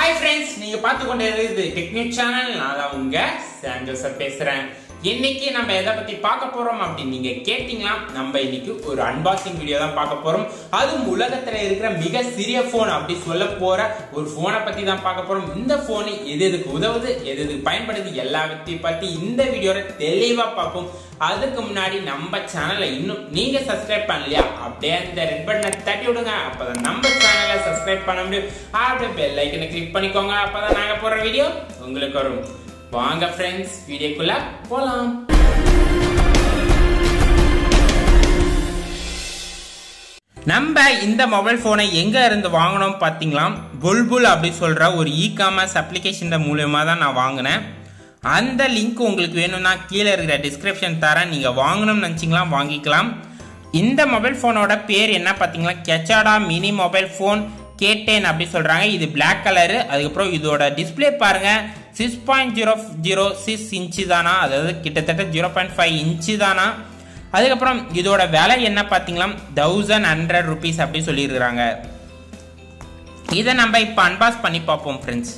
hi friends நீங்க பார்த்து கொண்டு இருக்குது டெக்னிக் சேனல் நான் தான் உங்க சாம் ஜோசப் பேசுறேன் இன்னைக்கு நம்ம எதை பத்தி பார்க்க போறோம் அப்படின்னு நீங்க கேட்டீங்களா நம்ம இன்னைக்கு ஒரு அன்பாக்சிங் வீடியோ தான் பார்க்க போறோம் அதுவும் உலகத்துல இருக்கிற மிக சிறிய போன் அப்படி சொல்ல போற ஒரு போனை பத்தி தான் பார்க்க போறோம் இந்த போன் எது எதுக்கு உதவுது எது எதுக்கு பயன்படுது எல்லாத்தையும் பத்தி இந்த வீடியோல தெளிவா பார்ப்போம் அதுக்கு முன்னாடி நம்ம சேனலை இன்னும் நீங்க சப்ஸ்கிரைப் பண்ணலையா அப்படியே அந்த ரெட் பட்டனை தட்டி விடுங்க அப்பதான் நம்ம சேனலை சப்ஸ்கிரைப் பண்ண முடியும் அப்படியே பெல் ஐக்கனை கிளிக் பண்ணிக்கோங்க அப்பதான் நாங்க போடுற வீடியோ உங்களுக்கு வரும் வாங்க ஃப்ரெண்ட்ஸ் வீடியோக்குள்ள போலாம் நம்ம இந்த மொபைல் ஃபோனை எங்க இருந்து வாங்கினோம் பார்த்தீங்களா புல்புல் அப்படி சொல்ற ஒரு இ காமர்ஸ் அப்ளிகேஷன் மூலியமா தான் நான் வாங்கினேன் அந்த லிங்க் உங்களுக்கு வேணும்னா கீழே இருக்கிற டிஸ்கிரிப்ஷன் தரேன் நீங்க வாங்கணும்னு நினச்சிங்களா வாங்கிக்கலாம் இந்த மொபைல் ஃபோனோட பேர் என்ன பார்த்தீங்களா கெச்சாடா mini mobile phone K ten அப்படி சொல்றாங்க இது Black கலரு அதுக்கப்புறம் இதோட டிஸ்பிளே பாருங்க six point zero zero six inch தானா அதாவது கிட்டத்தட்ட ஜீரோ பாயிண்ட் ஃபைவ் இன்ச்சு தானா அதுக்கப்புறம் இதோட விலை என்ன பார்த்தீங்களா தௌசண்ட் ஹண்ட்ரட் ருபீஸ் அப்படி சொல்லியிருக்கிறாங்க இதை நம்ம இப்போ அன்பாஸ் பண்ணி பார்ப்போம் ஃப்ரெண்ட்ஸ்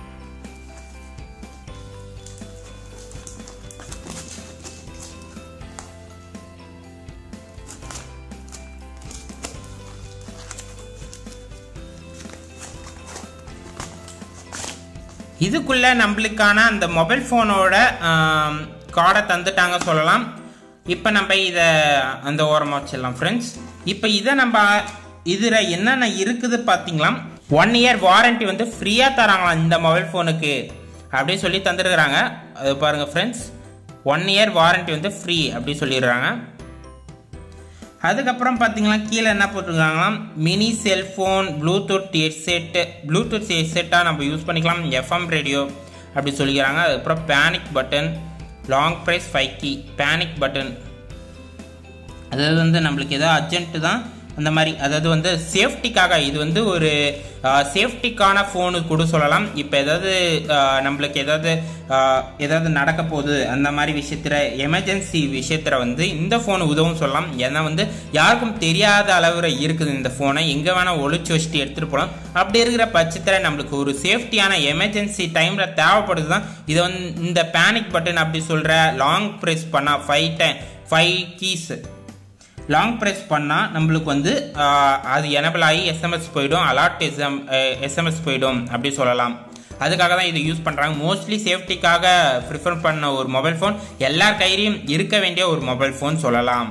இதுக்குள்ள நம்மளுக்கான அந்த மொபைல் ஃபோனோட கார்டை தந்துட்டாங்க சொல்லலாம் இப்போ நம்ம இதை அந்த ஓரமாக வச்சிடலாம் ஃப்ரெண்ட்ஸ் இப்போ இதை நம்ம இதில் என்னென்ன இருக்குது பார்த்தீங்களா ஒன் இயர் வாரண்டி வந்து ஃப்ரீயாக தராங்களாம் இந்த மொபைல் ஃபோனுக்கு அப்படி சொல்லி தந்துருக்குறாங்க அது பாருங்கள் ஃப்ரெண்ட்ஸ் ஒன் இயர் வாரண்டி வந்து ஃப்ரீ அப்படி சொல்லிடுறாங்க அதுக்கப்புறம் பார்த்தீங்கன்னா கீழே என்ன போட்டிருக்காங்களாம் mini cellphone Bluetooth headset Bluetooth ஹெட்செட்டாக நம்ம யூஸ் பண்ணிக்கலாம் எஃப்எம் ரேடியோ அப்படி சொல்லிக்கிறாங்க அதுக்கப்புறம் panic button long press five key panic button அதாவது வந்து நம்மளுக்கு ஏதோ அர்ஜென்ட்டு தான் அந்த மாதிரி அதாவது வந்து சேஃப்டிக்காக இது வந்து ஒரு சேஃப்டிக்கான ஃபோனு கூட சொல்லலாம் இப்போ ஏதாவது ஆஹ், நம்மளுக்கு ஏதாவது ஆஹ், ஏதாவது நடக்க போகுது அந்த மாதிரி விஷயத்தில் எமர்ஜென்சி விஷயத்தில் வந்து இந்த ஃபோன் உதவும் சொல்லலாம் ஏன்னா வந்து யாருக்கும் தெரியாத அளவில் இருக்குது இந்த ஃபோனை எங்கே வேணால் ஒளிச்சு வச்சுட்டு எடுத்துகிட்டு போகலாம் அப்படி இருக்கிற பட்சத்தில் நம்மளுக்கு ஒரு சேஃப்டியான எமர்ஜென்சி டைமில் தேவைப்படுது தான் இதை வந்து இந்த பேனிக் பட்டன் அப்படி சொல்கிற லாங் ப்ரெஸ் பண்ணால் five time five keys long press பண்ணால் நம்மளுக்கு வந்து ஆஹ், அது எனபிள் ஆகி எஸ்எம்எஸ் போயிடும் அலாட் எஸ்எம் எஸ்எம்எஸ் போயிடும் அப்படி சொல்லலாம் அதுக்காக தான் இது யூஸ் பண்ணுறாங்க மோஸ்ட்லி சேஃப்டிக்காக ப்ரிஃபர் பண்ண ஒரு மொபைல் ஃபோன் எல்லார் கையிலையும் இருக்க வேண்டிய ஒரு மொபைல் ஃபோன் சொல்லலாம்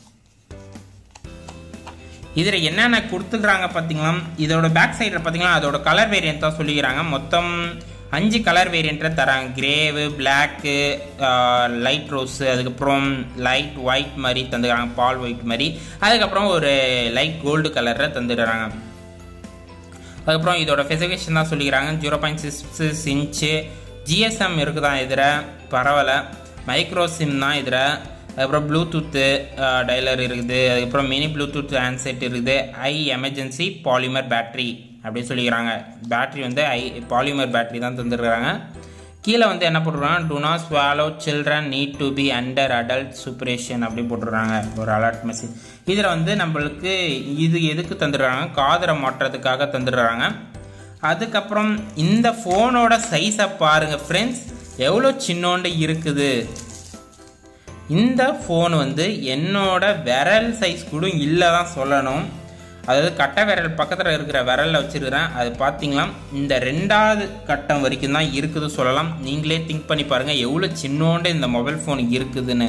இதில் என்னென்ன கொடுத்துக்கிறாங்க பார்த்தீங்களா இதோட பேக் சைடில் பார்த்தீங்கன்னா அதோட கலர் வேரியன்ட் தான் சொல்லிக்கிறாங்க மொத்தம் அஞ்சு கலர் வேரியண்ட்டில் தராங்க கிரேவு பிளாக்கு லைட் ரோஸு அதுக்கப்புறம் லைட் ஒயிட் மாதிரி தந்துக்கிறாங்க பால் ஒயிட் மாதிரி அதுக்கப்புறம் ஒரு லைட் கோல்டு கலரில் தந்துடுறாங்க அதுக்கப்புறம் இதோட ஸ்பெசிஃபிகேஷன் தான் சொல்லிக்கிறாங்க zero point six six inch GSM இருக்குதான் இதில் பரவாயில்ல மைக்ரோ சிம் தான் இதில் அதுக்கப்புறம் ப்ளூடூத்து டைலர் இருக்குது அதுக்கப்புறம் மினி ப்ளூடூத் ஹேண்ட்செட் இருக்குது ஐ எமர்ஜென்சி பாலிமர் பேட்டரி அப்படி சொல்லிக்கிறாங்க பேட்டரி வந்து ஐ பாலிமர் பேட்டரி தான் தந்துருக்குறாங்க கீழே வந்து என்ன போட்டுருக்காங்க do not swallow children need to be under adult supervision அப்படி போட்டுருக்காங்க ஒரு அலர்ட் மெசேஜ் இதில் வந்து நம்மளுக்கு இது எதுக்கு தந்துடுறாங்க காதரை மாட்டுறதுக்காக தந்துடுறாங்க அதுக்கப்புறம் இந்த ஃபோனோட சைஸை பாருங்கள் ஃப்ரெண்ட்ஸ் எவ்வளோ சின்னோண்டு இருக்குது இந்த ஃபோன் வந்து என்னோட விரல் சைஸ் கூட இல்லை தான் சொல்லணும் அதாவது கட்டை விரல் பக்கத்தில் இருக்கிற விரலில் வச்சிருக்கிறேன் அது பார்த்தீங்களா இந்த ரெண்டாவது கட்டம் வரைக்கும் தான் இருக்குது சொல்லலாம் நீங்களே திங்க் பண்ணி பாருங்கள் எவ்வளோ சின்னோண்டு இந்த மொபைல் ஃபோன் இருக்குதுன்னு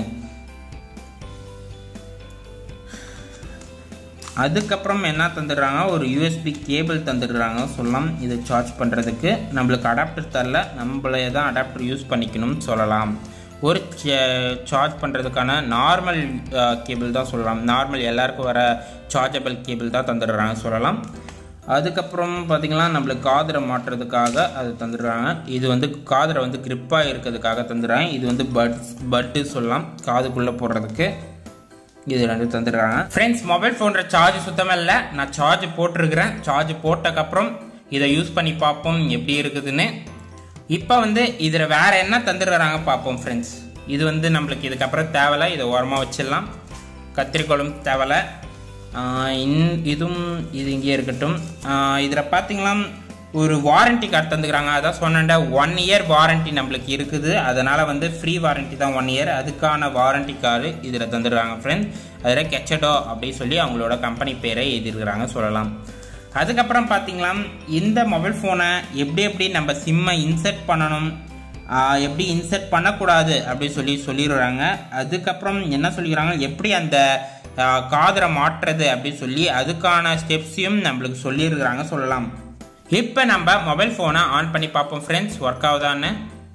அதுக்கப்புறம் என்ன தந்துடுறாங்க ஒரு யூஎஸ்பி கேபிள் தந்துடுறாங்க சொல்லலாம் இதை சார்ஜ் பண்ணுறதுக்கு நம்மளுக்கு அடாப்டர் தரல நம்மளே தான் அடாப்டர் யூஸ் பண்ணிக்கணும்னு சொல்லலாம் ஒரு சார்ஜ் பண்ணுறதுக்கான நார்மல் கேபிள் தான் சொல்லலாம் நார்மல் எல்லாருக்கும் வர சார்ஜபிள் கேபிள் தான் தந்துடுறாங்க சொல்லலாம் அதுக்கப்புறம் பார்த்திங்கன்னா நம்மளுக்கு காதரை மாட்டுறதுக்காக அது தந்துடுறாங்க இது வந்து காதரை வந்து கிரிப்பாக இருக்கிறதுக்காக தந்துடுறாங்க இது வந்து பட்ஸ் பட்டு சொல்லலாம் காதுக்குள்ளே போடுறதுக்கு இது ரெண்டு தந்துடுறாங்க ஃப்ரெண்ட்ஸ் மொபைல் ஃபோன்ற சார்ஜ் சுத்தமாக இல்லை நான் சார்ஜ் போட்டிருக்கிறேன் சார்ஜ் போட்டக்கப்புறம் இதை யூஸ் பண்ணி பார்ப்போம் எப்படி இருக்குதுன்னு இப்போ வந்து இதில் வேற என்ன தந்துடுறாங்க பார்ப்போம் ஃப்ரெண்ட்ஸ் இது வந்து நம்மளுக்கு இதுக்கப்புறம் தேவையில்ல இதை ஓரமாக வச்சிடலாம் கத்திரிக்கோளும் தேவையில்ல ஆஹ் இன் இதுவும் இது இங்கே இருக்கட்டும் இதில் பார்த்தீங்கன்னா ஒரு வாரண்டி கார்டு தந்துக்கிறாங்க அதான் சொன்னேன்டா ஒன் இயர் வாரண்டி நம்மளுக்கு இருக்குது அதனால் வந்து ஃப்ரீ வாரண்டி தான் ஒன் இயர் அதுக்கான வாரண்டி கார்டு இதில் தந்துடுறாங்க ஃப்ரெண்ட்ஸ் அதில் கெச்சடோ அப்படின்னு சொல்லி அவங்களோட கம்பெனி பேரை எழுதியிருக்கிறாங்க சொல்லலாம் அதுக்கப்புறம் பார்த்தீங்களா இந்த மொபைல் ஃபோனை எப்படி எப்படி நம்ம சிம்மை இன்சர்ட் பண்ணணும் ஆஹ் எப்படி இன்சர்ட் பண்ணக்கூடாது அப்படி சொல்லி சொல்லிடுறாங்க அதுக்கப்புறம் என்ன சொல்லிக்கிறாங்க எப்படி அந்த ஆஹ் காதரை மாற்றுறது அப்படின்னு சொல்லி அதுக்கான ஸ்டெப்ஸையும் நம்மளுக்கு சொல்லியிருக்கிறாங்க சொல்லலாம் இப்போ நம்ம மொபைல் ஃபோனை ஆன் பண்ணி பார்ப்போம் ஃப்ரெண்ட்ஸ் ஒர்க் ஆகுதான்னு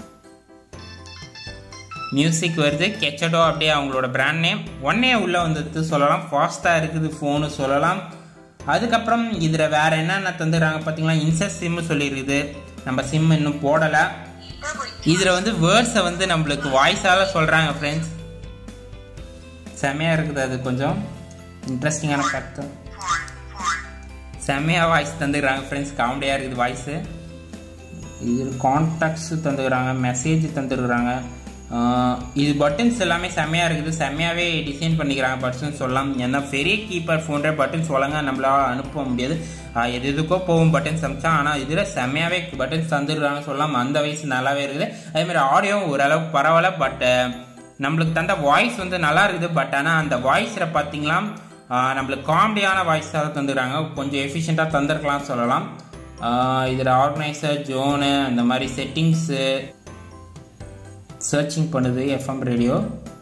மியூசிக் வருது கெச்சடோ அப்படியே அவங்களோட பிராண்ட் நேம் ஒன்னே உள்ளே வந்துட்டு சொல்லலாம் ஃபாஸ்ட்டாக இருக்குது ஃபோனு சொல்லலாம் அதுக்கப்புறம் இதில் வேறு என்னென்ன தந்துடுறாங்க பார்த்தீங்களா இன்சர்ட் சிம்மு சொல்லியிருக்குது நம்ம சிம் இன்னும் போடலை இதில் வந்து வேர்ட்ஸை வந்து நம்மளுக்கு வாய்ஸால் சொல்கிறாங்க ஃப்ரெண்ட்ஸ் செமையாக இருக்குது அது கொஞ்சம் இன்ட்ரெஸ்டிங்கான ஃபேக்ட் செமையாக வாய்ஸ் தந்துக்கிறாங்க ஃப்ரெண்ட்ஸ் காமெடியாக இருக்குது வாய்ஸு இது கான்டாக்ட்ஸ் தந்துக்கிறாங்க மெசேஜ் தந்துருக்குறாங்க இது பட்டன்ஸ் எல்லாமே செம்மையாக இருக்குது செம்மையாகவே டிசைன் பண்ணிக்கிறாங்க பட்டன்ஸ் சொல்லலாம் ஏன்னா பெரிய கீப்பர் ஃபோன்ற பட்டன்ஸ் ஒழுங்காக நம்மளால் அனுப்ப முடியாது ஆஹ் எது எதுக்கோ போகும் பட்டன்ஸ் அமிச்சா ஆனால் இதில் செம்மையாகவே பட்டன்ஸ் தந்துருக்காங்க சொல்லலாம் அந்த வயசு நல்லாவே இருக்குது அதேமாதிரி ஆடியோ ஓரளவுக்கு பரவாயில்ல பட் நம்மளுக்கு தந்த வாய்ஸ் வந்து நல்லா இருக்குது பட் ஆனால் அந்த வாய்ஸில் பார்த்தீங்களா ஆஹ் நம்மளுக்கு காமெடியான வாய்ஸாக தந்துடுறாங்க கொஞ்சம் எஃபிஷியண்ட்டாக தந்திருக்கலாம் சொல்லலாம் இதில் ஆர்கனைசர் ஜோனு அந்த மாதிரி செட்டிங்ஸு சர்ச்சிங் பண்ணுது எஃப்எம் ரேடியோ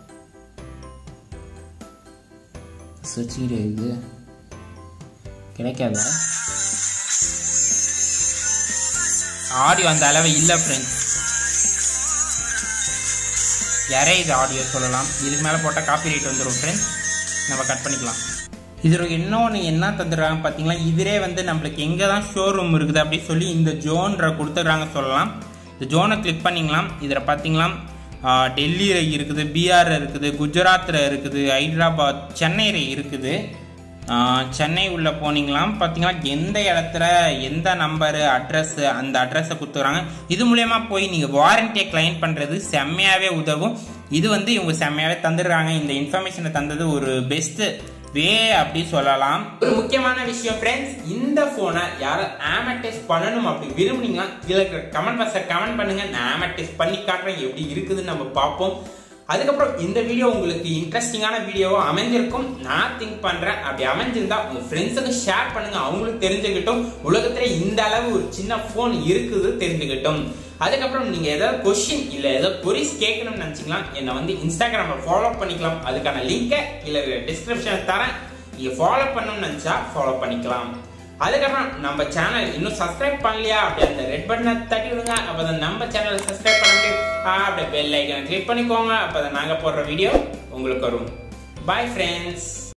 சர்ச்சிங் இது கிடைக்காதா ஆடியோ அந்த அளவு இல்லை ஃப்ரெண்ட்ஸ் இது ஆடியோ சொல்லலாம் இதுக்கு மேலே போட்டால் காப்பி ரைட் வந்துடும் ஃப்ரெண்ட்ஸ் நம்ம கட் பண்ணிக்கலாம் இதில் இன்னொன்று என்ன தந்துடுறாங்க பார்த்தீங்களா இதிலே வந்து நம்மளுக்கு எங்கே தான் ஷோரூம் இருக்குது அப்படின்னு சொல்லி இந்த ஜோன்ற கொடுத்துட்றாங்க சொல்லலாம் இந்த ஜோனை கிளிக் பண்ணிங்களாம் இதில் பார்த்தீங்களா டெல்லியில் இருக்குது பீகாரில் இருக்குது குஜராத்தில் இருக்குது ஹைதராபாத் சென்னையில் இருக்குது ஆஹ் சென்னை உள்ள போனீங்களாம் பார்த்தீங்கன்னா எந்த இடத்துல எந்த நம்பரு அட்ரஸ் அந்த அட்ரஸை கொடுத்துறாங்க இது மூலயமா போய் நீங்கள் வாரண்டியை கிளைம் பண்ணுறது செம்மையாகவே உதவும் இது வந்து இவங்க செம்மையாகவே தந்துடுறாங்க இந்த இன்ஃபர்மேஷனை தந்தது ஒரு பெஸ்ட்டு வே அப்படி சொல்லலாம் ஒரு முக்கியமான விஷயம் ஃப்ரெண்ட்ஸ் இந்த போனை யாரும் ஆம டெஸ்ட் பண்ணணும் அப்படி விரும்புனீங்கன்னா கீழே கமெண்ட் பாக்ஸை கமெண்ட் பண்ணுங்க நான் ஆம டெஸ்ட் பண்ணி காட்டுறேன் எப்படி இருக்குதுன்னு நம்ம பார்ப்போம் அதுக்கப்புறம் இந்த வீடியோ உங்களுக்கு இன்ட்ரெஸ்டிங்கான வீடியோவா அமைஞ்சிருக்கும் நான் திங்க் பண்றேன் அப்படி அமைஞ்சிருந்தா உங்க ஃப்ரெண்ட்ஸுக்கு ஷேர் பண்ணுங்க அவங்களுக்கு தெரிஞ்சுக்கிட்டும் உலகத்துல இந்த அளவு ஒரு சின்ன போன் இருக்குது தெரிஞ்சுக்கிட்டும் அதுக்கப்புறம் நீங்க ஏதாவது கொஸ்டின் இல்ல ஏதாவது கொரிஸ் கேட்கணும்னு நினைச்சீங்களா என்னை வந்து இன்ஸ்டாகிராம்ல ஃபாலோ பண்ணிக்கலாம் அதுக்கான லிங்கை இல்ல டிஸ்கிரிப்ஷன் தரேன் நீங்க ஃபாலோ பண்ணணும்னு நினைச்சா ஃபாலோ பண்ணிக்கலாம் அதுக்கப்புறம் நம்ம சேனல் இன்னும் சப்ஸ்கிரைப் பண்ணலையா அப்படி அந்த ரெட் பட்டனை தட்டி விடுங்க அப்பதான் நம்ம சேனலை சப்ஸ்கிரைப் பண்ண முடியும் அப்படியே பெல் ஐக்கனை கிளிக் பண்ணிக்கோங்க அப்பதான் நாங்க போடுற வீடியோ உங்களுக்கு வரும் பாய் ஃப்ரெண்ட்ஸ்